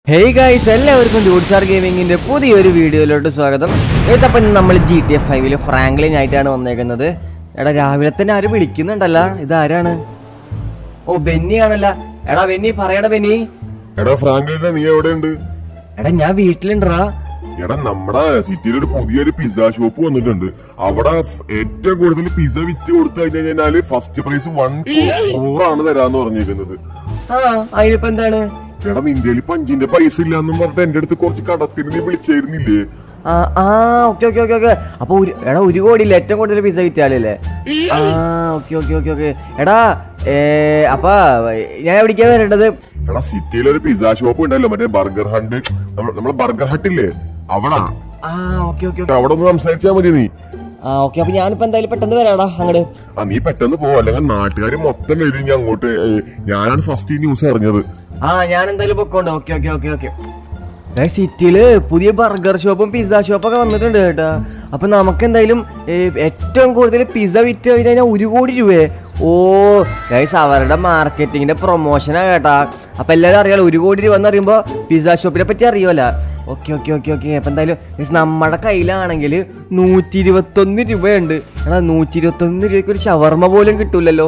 Hey guys എല്ലാവർക്കും ജൂഡ്സാർ ഗെയിമിങ്ങിന്റെ പുതിയൊരു വീഡിയോയിലോട്ട് സ്വാഗതം ഇതപ്പം നമ്മൾ ജി ടി എഫ് ഫൈവില് ഫ്രാങ്ക്ലിൻ ആയിട്ടാണ് വന്നേക്കുന്നത് എടാ രാവിലെ തന്നെ ആരും വിളിക്കുന്നുണ്ടല്ലോ ഇതാരാണ് ഓ ബെന്നി ആണല്ല എടാ ബെന്നി പറയടാ ബെന്നി എടാ ഫ്രാങ്ക്ലിനെ നീ എവിടെയുണ്ട് എടാ ഞാൻ വീട്ടിലുണ്ടാ എടാ നമ്മുടെ സിറ്റിയിൽ ഒരു പുതിയൊരു പിസ്സ ഷോപ്പ് വന്നിട്ടുണ്ട് അവിടെ ഫ് ഏറ്റവും കൂടുതൽ പിസ്സ വിറ്റ് കൊടുത്തു കഴിഞ്ഞു കഴിഞ്ഞാല് ഫസ്റ്റ് പ്രൈസ് വൺ ക്രോറാണ് തരാന്ന് പറഞ്ഞിരിക്കുന്നത് ആ അതിനിപ്പോ എന്താണ് എടാ നിന്റെ കയ്യിൽ പഞ്ചിന്റെ പൈസ ഇല്ലാന്നും പറഞ്ഞിട്ട് എന്റെ അടുത്ത് കുറച്ച് കടത്തിന് നീ വിളിച്ചായിരുന്നില്ലേ ആ ആ ഓക്കെ ഓക്കെ ഓക്കെ ഓക്കെ അപ്പൊ ഒരു എടാ ഒരു കോടിയില്ല ഏറ്റവും കൂടുതൽ പിസ്സ വിറ്റാലല്ലേ ആ ഓക്കെ ഓക്കെ ഓക്കെ ഓക്കെ എടാ ഏ അപ്പൊ ഞാൻ എവിടേക്കാ വരേണ്ടത് എടാ സിറ്റിയിൽ ഒരു പിസ്സ ഷോപ്പ് ഉണ്ടല്ലോ മറ്റേ ബർഗർ ഹണ്ട് നമ്മ- നമ്മളെ ബർഗർ ഹട്ടില്ലേ അവിടെ ആ ഓക്കെ ഓക്കെ ഓക്കെ അവിടെ ഒന്ന് സംസാരിച്ചാ മതി നീ ആ ഓക്കെ അപ്പൊ ഞാനിപ്പോ എന്തായാലും പെട്ടെന്ന് വരാടാ അങ്ങട് ആ നീ പെട്ടെന്ന് പോ അല്ലെങ്കിൽ നാട്ടുകാർ മൊത്തം വരും ഇനി അങ്ങോട്ട് ഏ, ഞാനാണ് ഫസ്റ്റ് ഈ ന്യൂസ് അറിഞ്ഞത് ആ ഞാൻ എന്തായാലും പൊക്കോണ്ട് ഓക്കെ ഓക്കെ ഓക്കെ ഓക്കെ സിറ്റിയില് പുതിയ ബർഗർ ഷോപ്പും പിസ്സ ഷോപ്പൊക്കെ വന്നിട്ടുണ്ട് കേട്ടാ അപ്പൊ നമുക്ക് എന്തായാലും ഏ, ഏറ്റവും കൂടുതൽ പിസ്സ വിറ്റ് കഴിഞ്ഞാൽ ഒരു കോടി രൂപയെ ഓ ഗൈസ് അവരുടെ മാർക്കറ്റിങ്ങിന്റെ പ്രൊമോഷനാ കേട്ടാ അപ്പൊ എല്ലാവരും അറിയാലോ ഒരു കോടി രൂപ എന്ന് പറയുമ്പോ പിസ്സ ഷോപ്പിനെ പറ്റി അറിയുമല്ലോ ഓക്കെ ഓക്കെ ഓക്കെ ഓക്കെ അപ്പൊ എന്തായാലും guys, നമ്മുടെ കയ്യിലാണെങ്കിൽ നൂറ്റി ഇരുപത്തൊന്ന് രൂപയുണ്ട് എടാ നൂറ്റി ഇരുപത്തൊന്ന് രൂപയ്ക്ക് ഒരു ഷവർമ പോലും കിട്ടൂലല്ലോ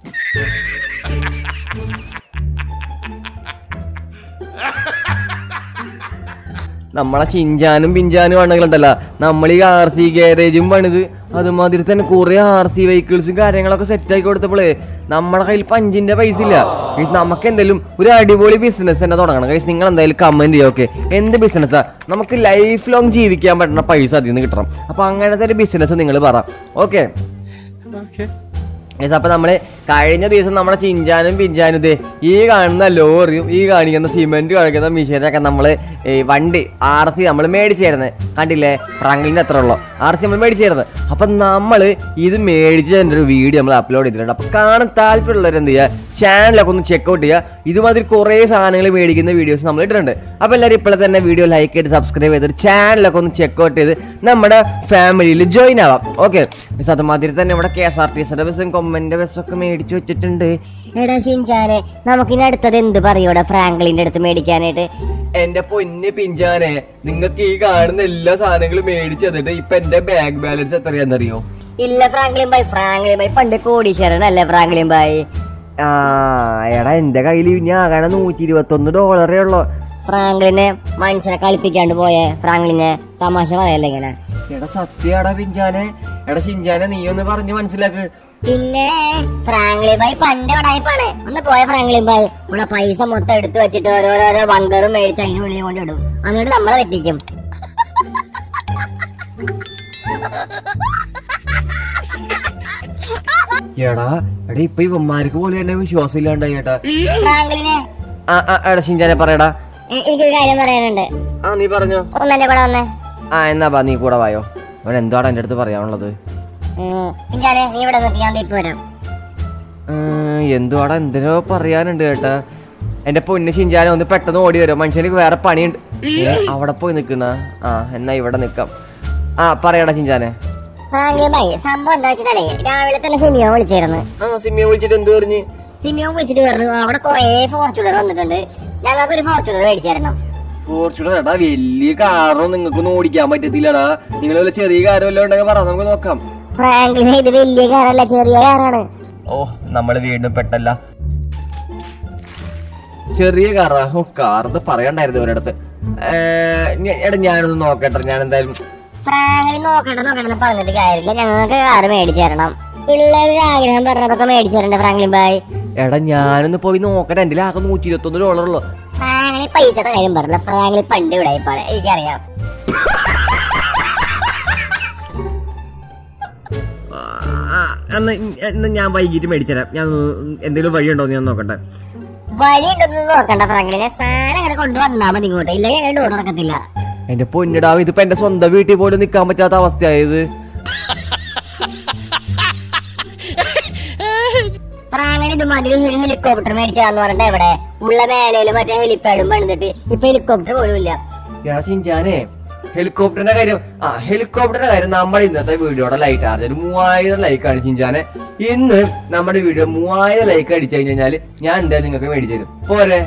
നമ്മളെ ചിഞ്ചാനും പിഞ്ചാനും ആണെങ്കിലുണ്ടല്ലോ നമ്മൾ ഈ ആർ സി ഗാരേജും പണിത് അതുമാതിരി തന്നെ കുറെ ആർ സി വെഹിക്കിൾസും കാര്യങ്ങളൊക്കെ സെറ്റ് ആക്കി കൊടുത്തപ്പോഴേ നമ്മുടെ കയ്യിൽ പഞ്ചിന്റെ പൈസ ഇല്ല Guys, നമുക്ക് എന്തെങ്കിലും ഒരു അടിപൊളി ബിസിനസ് തന്നെ തുടങ്ങണം കൈസ് നിങ്ങൾ എന്തായാലും കമന്റ് ചെയ്യും ഓക്കെ എന്ത് ബിസിനസ്സാ നമുക്ക് ലൈഫ് ലോങ് ജീവിക്കാൻ പറ്റുന്ന പൈസ അതിൽ നിന്ന് കിട്ടണം അപ്പൊ അങ്ങനത്തെ ഒരു ബിസിനസ് നിങ്ങൾ പറ ഓക്കെ Guys, അപ്പൊ നമ്മള് കഴിഞ്ഞ ദിവസം നമ്മളെ ചിഞ്ചാനും പിഞ്ചാനും ഇതേ ഈ കാണുന്ന ലോറിയും ഈ കാണിക്കുന്ന സിമെന്റ് കാണിക്കുന്ന മിഷീനൊക്കെ നമ്മള് ഈ വണ്ടി ആർ സി നമ്മൾ മേടിച്ചായിരുന്നു കണ്ടില്ലേ ഫ്രാങ്ക്ലിന്റെ എത്ര ഉള്ളു ആർ സി നമ്മൾ മേടിച്ചായിരുന്നു അപ്പൊ നമ്മള് ഇത് മേടിച്ചതിന്റെ ഒരു വീഡിയോ നമ്മൾ അപ്ലോഡ് ചെയ്തിട്ടുണ്ട് അപ്പൊ കാണാൻ താല്പര്യമുള്ളവർ എന്ത് ചെയ്യുക ചാനലൊക്കെ ഒന്ന് ചെക്കൗട്ട് ചെയ്യുക ഇതുമാതിരി കുറേ സാധനങ്ങൾ മേടിക്കുന്ന വീഡിയോസ് നമ്മൾ ഇട്ടിട്ടുണ്ട് അപ്പൊ എല്ലാവരും ഇപ്പോഴെ തന്നെ വീഡിയോ ലൈക്ക് ചെയ്ത് സബ്സ്ക്രൈബ് ചെയ്തിട്ട് ചാനലൊക്കെ ഒന്ന് ചെക്കൗട്ട് ചെയ്ത് നമ്മുടെ ഫാമിലിയിൽ ജോയിൻ ആവാം ഓക്കെ അതുമാതിരി തന്നെ ഇവിടെ കെ എസ് ആർ ടി സിയുടെ ബസ്സും കൊമ്മന്റെ ബസ്സൊക്കെ മേടിച്ചു വെച്ചിട്ടുണ്ട് എടാ ഷിൻചാനെ നമുക്കിനി അടുത്തത് എന്ത് പറയൂടാ ഫ്രാങ്ക്ലിന്റെ അടുത്ത് മേടിക്കാനായിട്ട് എന്റെ പൊന്ന് പിഞ്ചാനെ നിങ്ങൾക്ക് ഈ കാണുന്ന എല്ലാ സാധനങ്ങളും മേടിച്ചു തന്നിട്ട് ഇപ്പൊ എന്റെ ബാങ്ക് ബാലൻസ് എത്രയാണെന്നറിയോ ഇല്ല ഫ്രാങ്ക്ലിൻ ബായ് ഫ്രാങ്ക്ലിൻ ബായ് പണ്ട് കോടീശ്വരനല്ലേ ഫ്രാങ്ക്ലിൻ ബായ് ആ എടാ എന്റെ കയ്യിൽ ഇനി ആകണ നൂറ്റി ഇരുപത്തൊന്ന് ഡോളറേ ഉള്ളു ഫ്രാങ്ക്ലിനെ മനുഷ്യനെ കളിപ്പിക്കാണ്ട് പോയെ ഫ്രാങ്ക്ലിനെ തമാശ പറയല്ലേ ഇങ്ങനെ എടാ സത്യാടാ പിഞ്ചാനെ എടാ ചിഞ്ചാനെ നീ ഒന്ന് പറഞ്ഞ് മനസ്സിലാക്ക് പിന്നെ ഫ്രാങ്ക്ലിൻ ബായ് പണ്ട് ഉടായിപ്പാണ് ഒന്ന് പോയ ഫ്രാങ്ക്ലിൻ ബായ് ഉള്ള പൈസ മൊത്തം എടുത്തു വെച്ചിട്ട് ഓരോരോ ബങ്കറും മേടിച്ച് അതിനുള്ളിൽ കൊണ്ടിടും എന്നിട്ട് നമ്മളെ തെറ്റിക്കും എടാ എടാ ഇപ്പൊ ഇവന്മാർക്ക് പോലെ തന്നെ വിശ്വാസം ഇല്ലാണ്ടായി ചേട്ടാ ഫ്രാങ്ക്ലിനെ ആ ആ, എടാ ചിഞ്ചാനെ പറയടാ എ- എനിക്കൊരു കാര്യം പറയാനുണ്ട് ആ നീ പറഞ്ഞോ ഒന്നെന്റെ കൂടെ വന്നേ ആ എന്നാ ബാ നീ കൂടെ വായോ അവൻ എന്താണ് എന്റെ അടുത്ത് പറയാനുള്ളത് ഉം, ഷിൻചാനെ നീ ഇവിടെ നിൽക്ക് ഞാൻ ഇപ്പൊ വരാം ഉം, എന്തുവാടാ എന്തിനോ പറയാനുണ്ട് കേട്ടാ എന്റെ പൊന്ന് ഷിഞ്ചാനെ ഒന്ന് പെട്ടെന്ന് ഓടി വരും മനുഷ്യനിക്ക് വേറെ പണിയുണ്ട് ഏ, അവിടെ പോയി നിക്കണ ആ എന്നാ ഇവിടെ നിക്കാം ആ പറയടാ ചിഞ്ചാനെ ഫ്രാങ്ക്ലിൻ ബായ് സംഭവം എന്താ വെച്ചാലേ രാവിലെ തന്നെ സിനിമ വിളിച്ചിരുന്നു ആ സിമ്മിയെ വിളിച്ചിട്ട് എന്ത് പറഞ്ഞു സിനിമ വിളിച്ചിട്ട് പറഞ്ഞു അവിടെ കുറെ ഫോർച്യൂണർ വന്നിട്ടുണ്ട് ഞങ്ങൾക്ക് ഒരു ഫോർച്യൂണർ മേടിച്ചായിരുന്നു ഫോർച്യൂണർ എടാ വലിയ കാറൊന്നും നിങ്ങൾക്കൊന്നും ഓടിക്കാൻ പറ്റത്തില്ലടാ നിങ്ങൾ വല്ല ചെറിയ കാര്യം വല്ലതും ഉണ്ടെങ്കിൽ പറ നമുക്ക് നോക്കാം ഫ്രാങ്ക്ലിന് ഇത് വലിയ കാറല്ല ചെറിയ കാറാണ് ഓ നമ്മൾ വീണ്ടും പെട്ടല്ല ചെറിയ കാറാ ഓ കാറത് പറയണ്ടായിരുന്നു ഒരിടത്ത് ഏ, ഞ- എടാ ഞാനൊന്ന് നോക്കട്ടെ ഞാൻ എന്തായാലും ഫ്രാങ്ക്ലിൻ നോക്കണ്ട നോക്കണ്ടെന്ന് പറഞ്ഞിട്ട് കാര്യമില്ല ഞങ്ങൾക്ക് കാറ് മേടിച്ചു തരണം പിള്ളേരുടെ ആഗ്രഹം പറഞ്ഞതൊക്കെ മേടിച്ചു തരണ്ട ഫ്രാങ്ക്ലിൻ ബായ് എടാ ഞാനൊന്ന് പോയി നോക്കട്ടെ എന്റെ ആകെ നൂറ്റി ഇരുപത്തൊന്ന് ഡോളർ ഉള്ളു ഫ്രാങ്ക്ലിൻ പൈസയുടെ കാര്യം പറഞ്ഞില്ല ഫ്രാങ്ക്ലിൻ പണ്ട് ഇവിടെ ഇപ്പാണ് എനിക്കറിയാം എന്നാ എന്നാ ഞാൻ വൈകിട്ട് മേടിച്ചുതരാം ഞാൻ ഒന്ന് എന്തെങ്കിലും വഴിയുണ്ടോ എന്ന് ഞാൻ നോക്കട്ടെ വഴി ഉണ്ടെന്ന് നോക്കണ്ട ഫ്രാങ്ക്ലിനെ സാധനം അങ്ങനെ കൊണ്ടുവന്നാ മതി ഇങ്ങോട്ട് ഇല്ലെങ്കിൽ ഞങ്ങൾ ഡോർ നടക്കത്തില്ല എന്റെ പൊന്നിടാവ് ഇതിപ്പോ എന്റെ സ്വന്തം വീട്ടിൽ പോലും നിക്കാൻ പറ്റാത്ത അവസ്ഥയായത് പ്രാണൻ ഇതുമാതിരി ഒരു ഹെലികോപ്റ്റർ മേടിച്ചാന്ന് പറഞ്ഞിട്ട് എവിടെ ഉള്ള മേലയിലും മറ്റേ ഹെലിപ്പാഡും പണിതിട്ട് ഇപ്പൊ ഹെലികോപ്റ്റർ പോലും ഇല്ല എടാ ചിഞ്ചാനെ ഹെലികോപ്റ്ററിന്റെ കാര്യം ആ ഹെലികോപ്റ്ററിന്റെ കാര്യം നമ്മുടെ ഇന്നത്തെ വീഡിയോയുടെ ലൈറ്റ് ആർജ് ഒരു മൂവായിരം ലൈക്ക് ആണ് ചിഞ്ചാനെ ഇന്ന് നമ്മുടെ വീഡിയോ മൂവായിരം ലൈക്ക് അടിച്ചു കഴിഞ്ഞാല് ഞാൻ എന്തായാലും നിങ്ങൾക്ക് മേടിച്ചു തരും പോരെ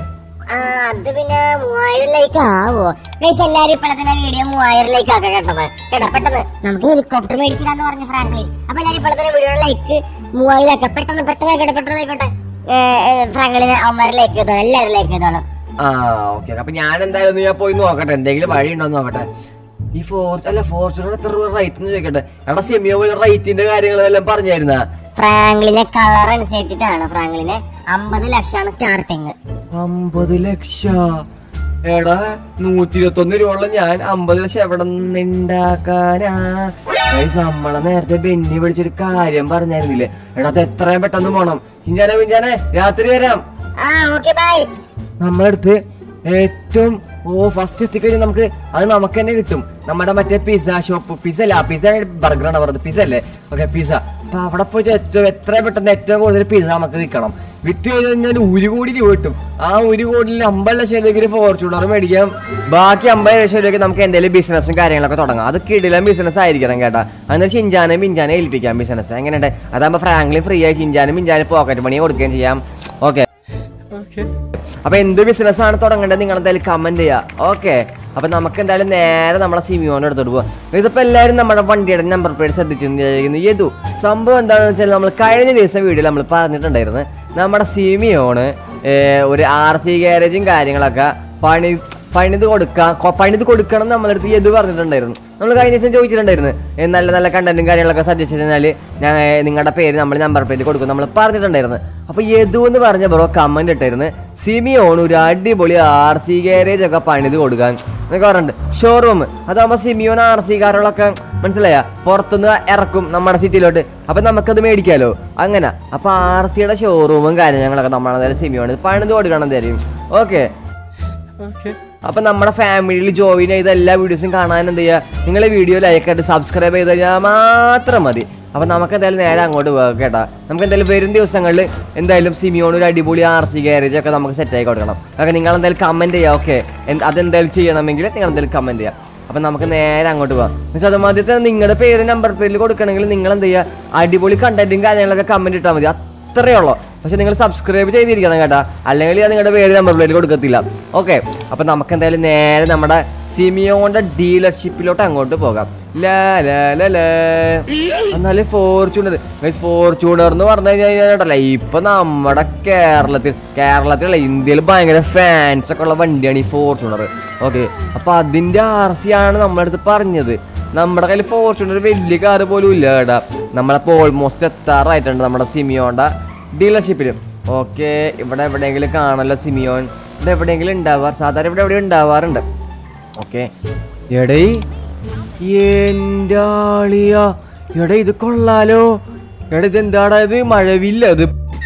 ആ അത് പിന്നെ മൂവായിരം ലൈക്ക് ആവോ ഗൈസ് എല്ലാരും ഇപ്പോഴത്തെ വീഡിയോ മൂവായിരം ലൈക്ക് ആക്കാം കേട്ടത് കേട്ടോ പെട്ടെന്ന് നമുക്ക് ഹെലികോപ്റ്റർ മേടിച്ചില്ലാന്ന് പറഞ്ഞു ഫ്രാങ്ക്ലിൻ അപ്പൊ എല്ലാരും ഇപ്പോഴത്തെ വീഡിയോ ലൈക്ക് മൂവായിരം ആക്കാം പെട്ടെന്ന് പെട്ടെന്ന് ആയിക്കോട്ടെ പെട്ടെന്ന് ആയിക്കോട്ടെ ഫ്രാങ്ക്ലിന് അവന്മാരെ ലൈക്ക് ചെയ്തോളൂ എല്ലാവരും ലൈക്ക് ചെയ്തോളൂ ആ ഓക്കെ അപ്പൊ ഞാൻ എന്തായാലും ഒന്ന് ഞാൻ പോയി നോക്കട്ടെ എന്തെങ്കിലും വഴി ഉണ്ടോ നോക്കട്ടെ ഈ ഫോർ അല്ല ഫോർച്യൂണർ എത്ര രൂപ റേറ്റ് എന്ന് ചോദിക്കട്ടെ എടാ സെമിയോ റേറ്റിന്റെ കാര്യങ്ങളെല്ലാം പറഞ്ഞായിരുന്ന ഫ്രാങ്ക്ലിനെ കളർ അനുസരിച്ചിട്ടാണ് ഫ്രാങ്ക്ലിന് അമ്പത് ലക്ഷമാണ് സ്റ്റാർട്ടിങ് അമ്പത് ലക്ഷ എടാ നൂറ്റി ഇരുപത്തി ഒന്ന് രൂപ ഉള്ള ഞാൻ അമ്പത് ലക്ഷം എവിടെ നിന്നുണ്ടാക്കാനാ ഗയ്സ്, നമ്മളെ നേരത്തെ ബെന്നി വിളിച്ചൊരു കാര്യം പറഞ്ഞായിരുന്നില്ലേ എടാ അത് എത്രയും പെട്ടെന്ന് പോണം ഇഞ്ചാനെ പിഞ്ചാനെ രാത്രി വരാം ആ ഓക്കെ ബൈ നമ്മളടുത്ത് ഏറ്റവും ഓ ഫസ്റ്റ് എത്തിക്കഴിഞ്ഞാൽ നമുക്ക് അത് നമുക്ക് തന്നെ കിട്ടും നമ്മുടെ മറ്റേ പിസ്സ ഷോപ്പ് പിസ്സ അല്ല പിസ്സ ബർഗറാണ് പറഞ്ഞത് പിസ്സ അല്ലേ ഓക്കെ പിസ്സ അപ്പൊ അവിടെ പോയിട്ട് ഏറ്റവും എത്ര പെട്ടെന്ന് ഏറ്റവും കൂടുതൽ പിസ്സ നമുക്ക് വിൽക്കണം വിറ്റ് കഴിഞ്ഞാൽ ഒരു കോടി രൂപ കിട്ടും ആ ഒരു കോടിയിൽ അമ്പത് ലക്ഷം രൂപയ്ക്ക് ഫോർച്യൂണർ മേടിക്കാം ബാക്കി അമ്പത് ലക്ഷം രൂപയ്ക്ക് നമുക്ക് എന്തെങ്കിലും ബിസിനസ്സും കാര്യങ്ങളൊക്കെ തുടങ്ങാം അത് കിടിലം ബിസിനസ് ആയിരിക്കണം കേട്ടാ എന്നാൽ ചിഞ്ചാനും മിഞ്ചാനെ ഏൽപ്പിക്കാം ബിസിനസ് എങ്ങനെയുണ്ട് അതാകുമ്പോൾ ഫ്രാങ്ക്ലി ഫ്രീ ആയി ചിഞ്ചാനും മിഞ്ചാനും പോക്കറ്റ് മണി കൊടുക്കുകയും ചെയ്യാം ഓക്കെ അപ്പൊ എന്ത് ബിസിനസ് ആണ് തുടങ്ങേണ്ടത് നിങ്ങൾ എന്തായാലും കമന്റ് ചെയ്യാ ഓക്കെ അപ്പൊ നമുക്ക് എന്തായാലും നേരെ നമ്മളെ സിമിയോന്റെ അടുത്തോട്ട് പോവാം ഇതിപ്പോ എല്ലാവരും നമ്മുടെ വണ്ടിയുടെ നമ്പർ പ്ലേറ്റ് ശ്രദ്ധിച്ചിരിക്കുന്നു യദു സംഭവം എന്താണെന്ന് വെച്ചാൽ നമ്മൾ കഴിഞ്ഞ ദിവസം വീഡിയോയിൽ നമ്മൾ പറഞ്ഞിട്ടുണ്ടായിരുന്നു നമ്മുടെ സിമിയോണ് ഏർ, ഒരു ആർ സി ഗാരേജും കാര്യങ്ങളൊക്കെ പണി പണിത് കൊടുക്കാം കൊ- പണിത് കൊടുക്കണം എന്ന് നമ്മളടുത്ത് യദു പറഞ്ഞിട്ടുണ്ടായിരുന്നു നമ്മൾ കഴിഞ്ഞ ദിവസം ചോദിച്ചിട്ടുണ്ടായിരുന്നു ഏ, നല്ല നല്ല കണ്ടന്റും കാര്യങ്ങളൊക്കെ സജസ്റ്റ് ചെയ്താല് ഞാൻ നിങ്ങളുടെ പേര് നമ്മൾ നമ്പർ പ്ലേറ്റ് കൊടുക്കും നമ്മൾ പറഞ്ഞിട്ടുണ്ടായിരുന്നു അപ്പൊ യദു എന്ന് പറഞ്ഞ ബ്രോ കമന്റ് ഇട്ടായിരുന്നു സിമിയോൺ ഒരു അടിപൊളി ആർ സി ഗാരേജ് ഒക്കെ പണിത് കൊടുക്കാൻ എന്നൊക്കെ പറഞ്ഞിട്ടുണ്ട് ഷോറൂം അതാകുമ്പോ സിമിയോൺ ആർ സി കാറുകളൊക്കെ മനസ്സിലായ പുറത്തുനിന്ന് ഇറക്കും നമ്മുടെ സിറ്റിയിലോട്ട് അപ്പൊ നമുക്കത് മേടിക്കാലോ അങ്ങനെ അപ്പൊ ആർ സിയുടെ ഷോറൂമും കാര്യങ്ങളൊക്കെ നമ്മളെ സിമിയോൺ പണിത് കൊടുക്കണം എന്തായാലും ഓക്കെ അപ്പൊ നമ്മുടെ ഫാമിലിയിൽ ജോയിൻ ചെയ്ത എല്ലാ വീഡിയോസും കാണാൻ എന്ത് ചെയ്യുക നിങ്ങൾ വീഡിയോ ലൈക്ക് ആയിട്ട് സബ്സ്ക്രൈബ് ചെയ്ത് കഴിഞ്ഞാൽ മാത്രം മതി അപ്പൊ നമുക്ക് എന്തായാലും നേരെ അങ്ങോട്ട് പോകാം കേട്ടാ നമുക്ക് എന്തായാലും വരും ദിവസങ്ങളിൽ എന്തായാലും സിമിയോൺ ഒരു അടിപൊളി ആർ സി ഗാരേജ് ഒക്കെ നമുക്ക് സെറ്റ് ആയി കൊടുക്കണം അതൊക്കെ നിങ്ങൾ എന്തായാലും കമന്റ് ചെയ്യാം ഓക്കെ അതെന്തായാലും ചെയ്യണമെങ്കിൽ നിങ്ങൾ എന്തായാലും കമന്റ് ചെയ്യാം അപ്പൊ നമുക്ക് നേരെ അങ്ങോട്ട് പോകാം എന്നുവെച്ചാൽ അത് മധ്യത്തെ നിങ്ങളുടെ പേര് നമ്പർ പേരിൽ കൊടുക്കണമെങ്കിൽ നിങ്ങൾ എന്ത് ചെയ്യുക അടിപൊളി കണ്ടന്റും കാര്യങ്ങളൊക്കെ കമന്റ് ഇട്ടാൽ മതി അത്രയേ ഉള്ളൂ പക്ഷെ നിങ്ങൾ സബ്സ്ക്രൈബ് ചെയ്തിരിക്കണം കേട്ടാ അല്ലെങ്കിൽ ഞാൻ നിങ്ങളുടെ പേര് നമ്പർ പ്ലേറ്റ് കൊടുക്കത്തില്ല ഓക്കെ അപ്പൊ നമുക്ക് എന്തായാലും നേരെ നമ്മുടെ സിമിയോന്റെ ഡീലർഷിപ്പിലോട്ട് അങ്ങോട്ട് പോകാം ലാ ലാ ലാ ലാ എന്നാലും ഫോർച്യൂണർ ഫോർച്യൂണർ എന്ന് പറഞ്ഞു കഴിഞ്ഞാൽ ഇപ്പൊ നമ്മുടെ കേരളത്തിൽ കേരളത്തിലല്ല ഇന്ത്യയിൽ ഭയങ്കര ഫാൻസ് ഒക്കെ ഉള്ള വണ്ടിയാണ് ഈ ഫോർച്യൂണർ ഓക്കെ അപ്പൊ അതിന്റെ ആർ സി ആണ് നമ്മുടെ അടുത്ത് പറഞ്ഞത് നമ്മുടെ കയ്യിൽ ഫോർച്യൂണർ വലിയ കാറ് പോലും ഇല്ല കേട്ടാ നമ്മളിപ്പോ ഓൾമോസ്റ്റ് എത്താറായിട്ടുണ്ട് നമ്മുടെ സിമിയോണ്ട ഡീലർഷിപ്പിൽ ഓക്കെ ഇവിടെ എവിടെയെങ്കിലും കാണല്ലോ സിമിയോൻ ഇവിടെ എവിടെയെങ്കിലും ഉണ്ടാവാറ് സാധാരണ ഇവിടെ എവിടെ ഉണ്ടാവാറുണ്ട് ഓക്കെ എടേ എൻ്റെ ആളിയാ എടാ ഇത് കൊള്ളാലോ എടാ ഇത് എന്താടാ ഇത് മഴവില്ല ഇത്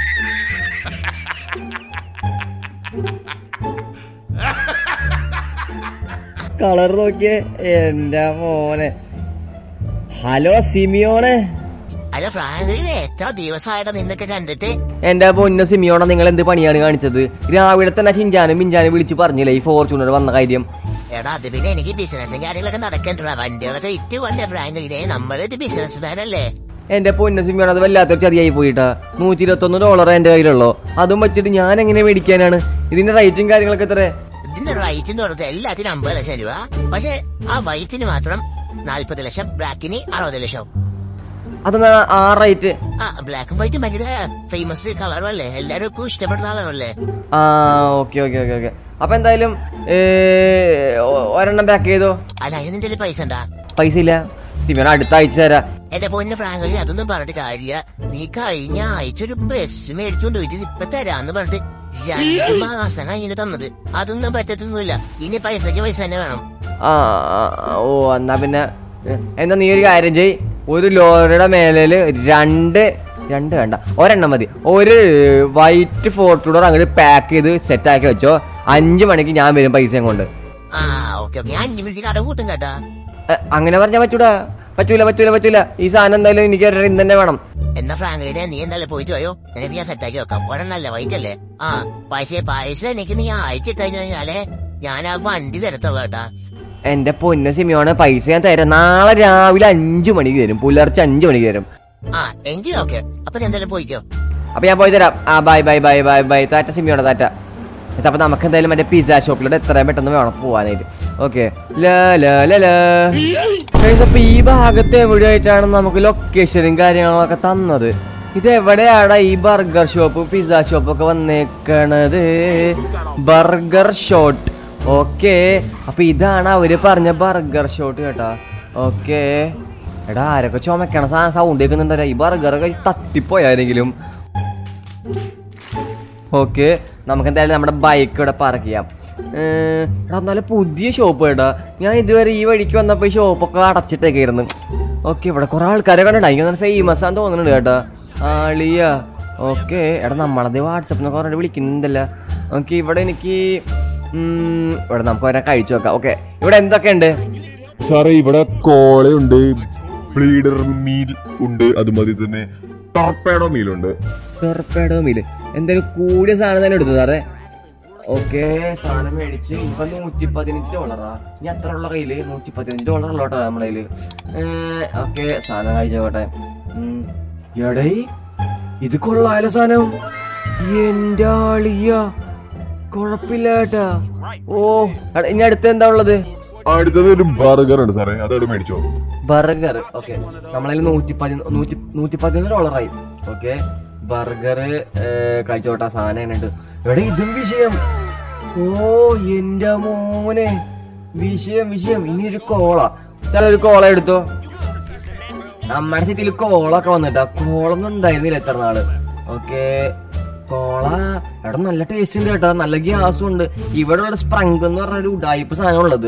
കളർ നോക്കിയേ എൻ്റെ മോനെ ഹലോ സിമിയോനെ അല്ല ഫ്രാങ്ക്ലിൻ എത്ര ദിവസമായിട്ട് നിന്നൊക്കെ കണ്ടിട്ട് എന്റെ പൊന്ന സിമിയോണ നിങ്ങൾ എന്ത് പണിയാണ് കാണിച്ചത് രാവിലെ തന്നെ ചിഞ്ചാനും മിഞ്ചാനും വിളിച്ചു പറഞ്ഞില്ലേ ഈ ഫോർച്യൂണർ വന്ന കാര്യം എടാ അത് പിന്നെ എനിക്ക് ബിസിനസ്സും കാര്യങ്ങളൊക്കെ നടക്കണ്ട വണ്ടികളൊക്കെ ഇറ്റ് കൊണ്ട് ഫ്രാങ്ക്ലിനെ നമ്മളൊരു ബിസിനസ് മാൻ അല്ലേ എന്റെ പൊന്ന സിമിയോൺ അത് വല്ലാത്തൊരു ചതിയായി പോയിട്ടാ നൂറ്റി ഇരുപത്തൊന്ന് ഡോളർ എന്റെ കയ്യിലുള്ളൂ അതും വെച്ചിട്ട് ഞാൻ എങ്ങനെ മേടിക്കാനാണ് ഇതിന്റെ റേറ്റും കാര്യങ്ങളൊക്കെ എത്ര ഇതിന്റെ റൈറ്റിന് കൊടുത്ത് എല്ലാത്തിനും അമ്പത് ലക്ഷം രൂപ പക്ഷെ ആ വൈറ്റിന് മാത്രം നാല്പത് ലക്ഷം ബ്ലാക്കിന് അറുപത് ലക്ഷം അതെന്നാ ആ റേറ്റ് ആ ബ്ലാക്കും വൈറ്റും ഭയങ്കര ഫേമസ് കളറും അല്ലേ എല്ലാവർക്കും ഇഷ്ടപ്പെടുന്ന ആളാണല്ലേ ആ ഓക്കെ ഓക്കെ ഓക്കെ ഓക്കെ അപ്പൊ എന്തായാലും ഏ, ഒ- ഒരെണ്ണം പാക്ക് ചെയ്തോ അല്ല അതിന് നിന്റെ പൈസ എന്താ പൈസ ഇല്ല സിമിയോൺ അടുത്ത ആഴ്ച തരാം എന്റെ പൊന്നെ ഫ്രാങ്കലി അതൊന്നും പറഞ്ഞിട്ട് കാര്യ നീ കഴിഞ്ഞ ആഴ്ച ഒരു ബസ് മേടിച്ചോണ്ട് പോയിട്ട് ഇപ്പൊ തരാന്ന് പറഞ്ഞിട്ട് രണ്ട് മാസം കഴിഞ്ഞിട്ട് തന്നത് അതൊന്നും പറ്റത്തൊന്നുമില്ല ഇനി പൈസക്ക് പൈസ തന്നെ വേണം ആ ആ, ഓ എന്നാ പിന്നെ ഏ, എന്നാ നീ ഒരു കാര്യം ചെയ് ഒരു ലോറിയുടെ മേലേല് രണ്ട് രണ്ട് വേണ്ട ഒരെണ്ണം മതി ഒരു വൈറ്റ് ഫോർട്ടൂണർ അങ്ങോട്ട് പാക്ക് ചെയ്ത് സെറ്റ് ആക്കി വെച്ചോ അഞ്ചു മണിക്ക് ഞാൻ വരും പൈസയും കൊണ്ട് ആ ഓക്കെ ഓക്കെ ഞാൻ അഞ്ചു മിനിറ്റ് കട കൂട്ടും കേട്ടാ ഏ, അങ്ങനെ പറഞ്ഞാ പറ്റൂടാ പറ്റൂല പറ്റൂല പറ്റൂല ഈ സാധനം എന്തായാലും എനിക്ക് ഒരു ഇന്ന് തന്നെ വേണം എന്നാ ഫ്രാങ്കലിനെ നീ എന്തായാലും പോയിട്ട് പോയോ നിനക്ക് ഞാൻ സെറ്റാക്കി വെക്കാം ഒരെണ്ണല്ലേ വൈറ്റ് അല്ലേ ആ പൈസ പൈസ എനിക്ക് നീ അയച്ചിട്ട് കഴിഞ്ഞാലേ ഞാൻ ആ വണ്ടി തരത്തുള്ളൂ കേട്ടാ എന്റെ പൊന്ന സിമിയോണ് പൈസ ഞാൻ തരാം നാളെ രാവിലെ അഞ്ചു മണിക്ക് തരും പുലർച്ചെ അഞ്ചു മണിക്ക് തരും ആ എങ്കിൽ ഓക്കെ അപ്പൊ നീ എന്തായാലും പോയിക്കോ അപ്പൊ ഞാൻ പോയി തരാം ആ bye bye bye bye bye താറ്റ സിമിയോണ താറ്റ അപ്പൊ നമുക്ക് എന്തായാലും മറ്റേ പിസ്സ ഷോപ്പിലൂടെ എത്രയും പെട്ടെന്ന് വേണം പോവാനായിട്ട് ഓക്കെ അപ്പൊ ഈ ഭാഗത്ത് എവിടെയായിട്ടാണ് നമുക്ക് ലൊക്കേഷനും കാര്യങ്ങളൊക്കെ തന്നത് ഇത് എവിടെയാണ് ഈ ബർഗർ ഷോപ്പും പിസ്സ ഷോപ്പും ഒക്കെ വന്നേക്കണത് ബർഗർ ഷോട്ട് ഓക്കെ അപ്പൊ ഇതാണ് അവര് പറഞ്ഞ ബർഗർ ഷോട്ട് കേട്ടാ ഓക്കെ എടാ ആരൊക്കെ ചുമക്കണ സൗണ്ട് കേൾക്കുന്നുണ്ടല്ലോ ഈ ബർഗറൊക്കെ തട്ടിപ്പോയാരെങ്കിലും ഓക്കെ നമുക്ക് എന്തായാലും നമ്മുടെ ബൈക്ക് ഇവിടെ പാർക്ക് ചെയ്യാം ഏർ, എടാ എന്നാലും പുതിയ ഷോപ്പ് കേട്ടാ ഞാൻ ഇതുവരെ ഈ വഴിക്ക് വന്നപ്പോൾ ഈ ഷോപ്പൊക്കെ അടച്ചിട്ടേക്കായിരുന്നു ഓക്കെ ഇവിടെ കുറേ ആൾക്കാരെ കണ്ടിട്ട് എനിക്ക് ഫേമസ് ആണെന്ന് തോന്നുന്നുണ്ട് കേട്ടാ ആളിയ ഓക്കെ എടാ നമ്മളത് വാട്സപ്പിൽ നിന്ന് കുറേ വിളിക്കുന്നുണ്ടല്ല ഓക്കെ ഇവിടെ എനിക്ക് ഉം, ഇവിടെ നമുക്ക് ഒരാ കഴിച്ചു നോക്കാം ഓക്കെ ഇവിടെ എന്തൊക്കെയുണ്ട് സാറേ ഇവിടെ കോളയുണ്ട് ബ്ലീഡർ മീൽ ഉണ്ട് അതുമാതിരി തന്നെ ടോർപ്പേഡോ മീലുണ്ട് പെർപ്പേഡോ മീല് എന്തായാലും കൂടിയ സാധനം തന്നെ എടുത്തു സാറേ ഓക്കെ സാധനം മേടിച്ച് ഇപ്പൊ നൂറ്റി പതിനഞ്ച് ഡോളറാ ഇനി എത്ര ഉള്ള കയ്യില് നൂറ്റി പതിനഞ്ച് ഡോളർ ഉള്ളോട്ടോ നമ്മളെ കയ്യില് ഓക്കെ സാധനം കഴിച്ചോട്ടെ എടേ ഇത് കൊള്ളാലോ സാധനം എന്റെ ആളിയ കൊഴപ്പില്ല കേട്ടാ ഓ എടാ, ഇനി അടുത്ത് എന്താ ഉള്ളത് അടുത്തത് ഒരു ബർഗർ ഉണ്ട് സാറേ അതോട് മേടിച്ചോ ബർഗർ ഓക്കെ നമ്മളതിൽ നൂറ്റി പതി നൂറ്റി നൂറ്റി പതിനൊന്ന് ഡോളറായി ഓക്കെ ബർഗർ കഴിച്ചോട്ടാ സാധനം എങ്ങനെയുണ്ട് എടാ ഇതും വിഷയം ഓ എന്റെ മോനെ വിഷയം വിഷയം ഇനി ഒരു കോള ചില ഒരു കോള എടുത്തോ നമ്മുടെ സ്ഥിതിയിൽ കോളൊക്കെ വന്നിട്ടാ കോളൊന്നും ഉണ്ടായിരുന്നില്ല എത്ര നാള് ഓക്കെ കോള എടാ നല്ല ടേസ്റ്റ് ഉണ്ട് കേട്ടോ നല്ല ഗ്യാസും ഉണ്ട് ഇവിടെ ഉള്ള സ്പ്രങ്ക് എന്ന് പറഞ്ഞ ഒരു ഉടായ്പ സാധനം ഉള്ളത്